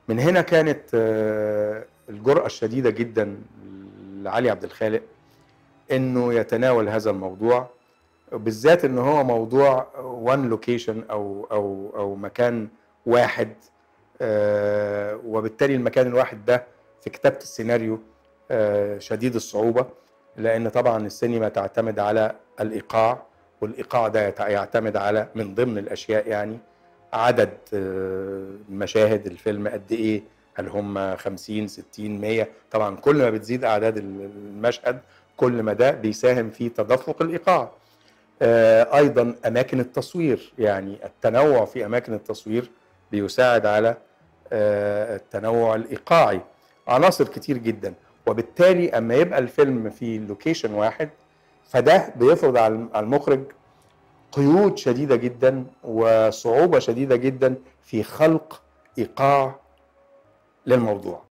من هنا كانت آه، الجرأة الشديدة جدا لعلي عبد الخالق انه يتناول هذا الموضوع بالذات ان هو موضوع وان لوكيشن او او او مكان واحد آه، وبالتالي المكان الواحد ده في كتابة السيناريو آه، شديد الصعوبة لان طبعا السينما تعتمد على الايقاع والايقاع ده يتع- يعتمد على من ضمن الاشياء يعني عدد آه، مشاهد الفيلم قد ايه هل هم 50 60 100 طبعا كل ما بتزيد اعداد المشهد كل ما ده بيساهم في تدفق الايقاع آه، ايضا اماكن التصوير يعني التنوع في اماكن التصوير بيساعد على آه، التنوع الايقاعي عناصر كتير جدا وبالتالي اما يبقى الفيلم في لوكيشن واحد فده بيفرض على على المخرج قيود شديده جدا وصعوبه شديده جدا في خلق ايقاع للموضوع